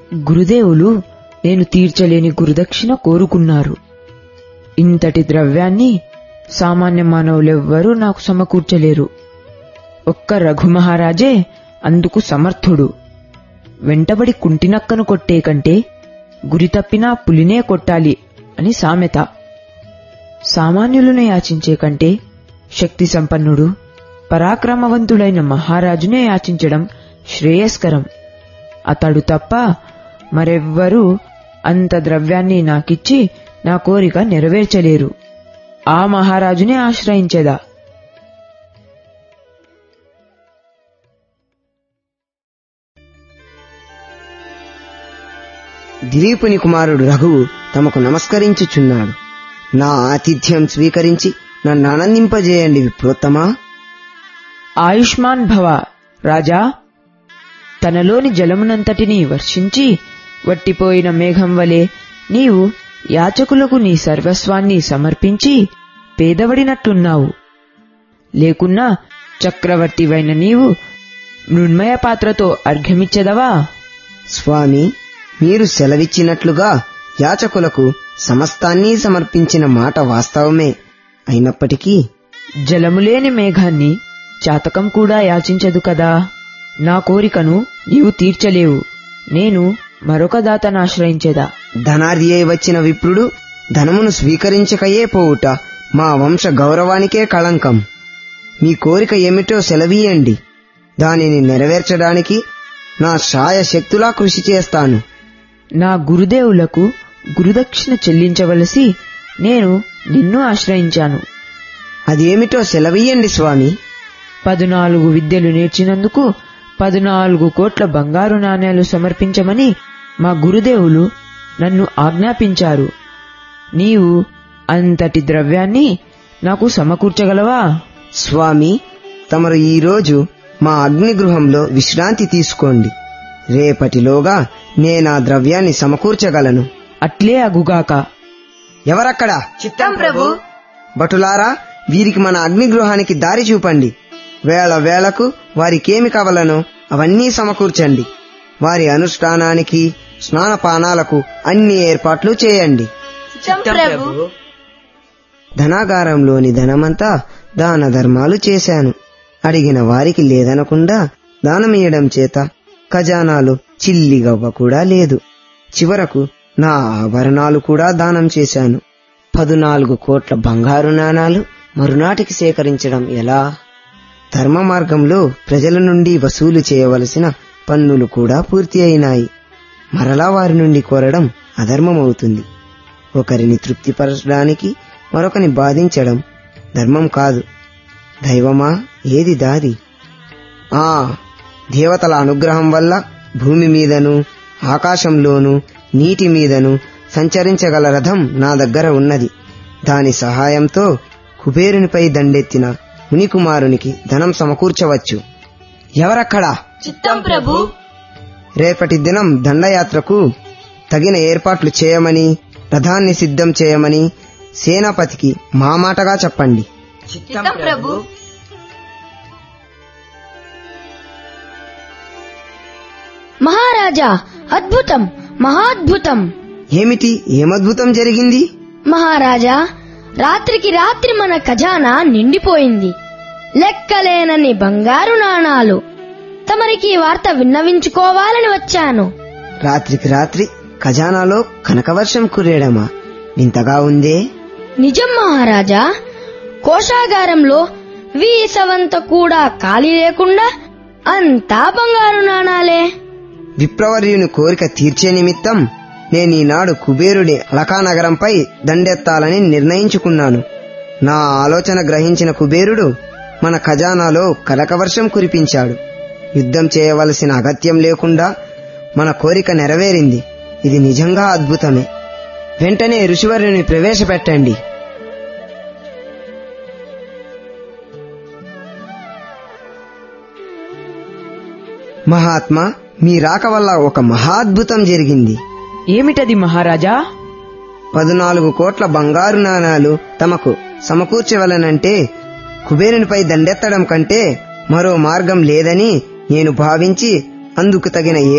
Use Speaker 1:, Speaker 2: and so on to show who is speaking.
Speaker 1: గురుదేవులు నేను తీర్చలేని గురుదక్షిణ కోరుకున్నారు ఇంతటి ద్రవ్యాన్ని సామాన్య మానవులెవ్వరూ నాకు సమకూర్చలేరు ఒక్క రఘుమహారాజే అందుకు సమర్థుడు వెంటబడి కుంటినక్కను కొట్టే కంటే గురి తప్పినా పులినే కొట్టాలి అని సామెత సామాన్యులను యాచించే కంటే శక్తి సంపన్నుడు పరాక్రమవంతుడైన మహారాజునే యాచించడం శ్రేయస్కరం అతడు తప్ప మరెవ్వరూ అంత ద్రవ్యాన్ని నాకిచ్చి నా కోరిక నెరవేర్చలేరు ఆ మహారాజునే ఆశ్రయించేదా
Speaker 2: దిలీపుని కుమారుడు రఘువు తమకు నమస్కరించుచున్నాడు నా ఆతిథ్యం స్వీకరించి నన్ను ఆనందింపజేయండి విప్రోత్తమా
Speaker 1: ఆయుష్మాన్ భవ రాజా తనలోని జలమునంతటినీ వర్షించి వట్టిపోయిన మేఘం వలె నీవు యాచకులకు నీ సర్వస్వాన్ని సమర్పించి పేదవడినట్లున్నావు లేకున్నా చక్రవర్తివైన నీవు మృణ్మయ పాత్రతో అర్ఘ్యమిచ్చెదవా
Speaker 2: స్వామి మీరు సెలవిచ్చినట్లుగా యాచకులకు సమస్తాన్ని సమర్పించిన మాట వాస్తవమే అయినప్పటికీ
Speaker 1: జలములేని మేఘాన్ని చాతకం కూడా యాచించదు కదా నా కోరికను నీవు తీర్చలేవు నేను మరొక దాతనాశ్రయించేదా
Speaker 2: ధనార్ది అయి వచ్చిన విప్రుడు ధనమును స్వీకరించకయే పోవుట మా వంశ గౌరవానికే కళంకం మీ కోరిక ఏమిటో సెలవీయండి దానిని నెరవేర్చడానికి నా శాయ శక్తులా కృషి చేస్తాను
Speaker 1: నా గురుదేవులకు గురుదక్షిణ చెల్లించవలసి నేను నిన్ను ఆశ్రయించాను
Speaker 2: అదేమిటో సెలవీయండి స్వామి
Speaker 1: పదునాలుగు విద్యలు నేర్చినందుకు పదునాలుగు కోట్ల బంగారు నాణేలు సమర్పించమని మా గురుదేవులు నన్ను ఆజ్ఞాపించారు నీవు అంతటి ద్రవ్యాన్ని నాకు సమకూర్చగలవా
Speaker 2: స్వామి తమరు ఈరోజు మా అగ్నిగృహంలో విశ్రాంతి తీసుకోండి రేపటిలోగా నేనా ద్రవ్యాన్ని సమకూర్చగలను
Speaker 1: అట్లే అగుగాక
Speaker 2: ఎవరక్కడ
Speaker 3: చిత్తం ప్రభు
Speaker 2: భటులారా వీరికి మన అగ్నిగృహానికి దారి చూపండి వేళ వేళకు వారికేమి కావలనో అవన్నీ సమకూర్చండి వారి అనుష్ఠానానికి స్నానపానాలకు అన్ని ఏర్పాట్లు చేయండి
Speaker 3: చిత్తం ప్రభు
Speaker 2: ధనాగారంలోని ధనమంతా దాన ధర్మాలు చేశాను అడిగిన వారికి లేదనకుండా దానమియడం చేత ఖజానాలు చిల్లిగవ్వ కూడా లేదు చివరకు నా ఆభరణాలు కూడా దానం చేశాను పదునాలుగు కోట్ల బంగారు నాణాలు మరునాటికి సేకరించడం ఎలా ధర్మ మార్గంలో ప్రజల నుండి వసూలు చేయవలసిన పన్నులు కూడా పూర్తి అయినాయి మరలా వారి నుండి కోరడం అధర్మమవుతుంది ఒకరిని తృప్తిపరచడానికి మరొకని బాధించడం ధర్మం కాదు దైవమా ఏది దారి ఆ దేవతల అనుగ్రహం వల్ల భూమి మీదను ఆకాశంలోను నీటి మీదను సంచరించగల రథం నా దగ్గర ఉన్నది దాని సహాయంతో కుబేరునిపై దండెత్తిన మునికుమారునికి ధనం సమకూర్చవచ్చు ఎవరక్కడా
Speaker 3: చిత్తం ప్రభు
Speaker 2: రేపటి దినం దండయాత్రకు తగిన ఏర్పాట్లు చేయమని రథాన్ని సిద్ధం చేయమని సేనాపతికి మా మాటగా చెప్పండి
Speaker 3: చిత్తం ప్రభు
Speaker 4: మహారాజా అద్భుతం మహాద్భుతం
Speaker 2: ఏమిటి ఏమద్భుతం జరిగింది
Speaker 4: మహారాజా రాత్రికి రాత్రి మన ఖజానా నిండిపోయింది లెక్కలేనన్ని బంగారు నాణాలు తమరికి ఈ వార్త విన్నవించుకోవాలని వచ్చాను
Speaker 2: రాత్రికి రాత్రి ఖజానాలో కనకవర్షం కురేయడమా వింతగా ఉందే
Speaker 4: నిజం మహారాజా కోశాగారంలో వీసవంత కూడా ఖాళీ లేకుండా అంతా బంగారు నాణాలే
Speaker 2: విప్రవర్యుని కోరిక తీర్చే నిమిత్తం నేను ఈనాడు కుబేరుడి అలకానగరంపై దండెత్తాలని నిర్ణయించుకున్నాను నా ఆలోచన గ్రహించిన కుబేరుడు మన ఖజానాలో కనకవర్షం కురిపించాడు యుద్ధం చేయవలసిన అగత్యం లేకుండా మన కోరిక నెరవేరింది ఇది నిజంగా అద్భుతమే వెంటనే ఋషివర్యుని ప్రవేశపెట్టండి మహాత్మా మీ రాక వల్ల ఒక మహాద్భుతం జరిగింది
Speaker 1: ఏమిటది మహారాజా
Speaker 2: పద్నాలుగు కోట్ల బంగారు నాణాలు తమకు సమకూర్చవలనంటే కుబేరునిపై దండెత్తడం కంటే మరో మార్గం లేదని నేను భావించి అందుకు తగిన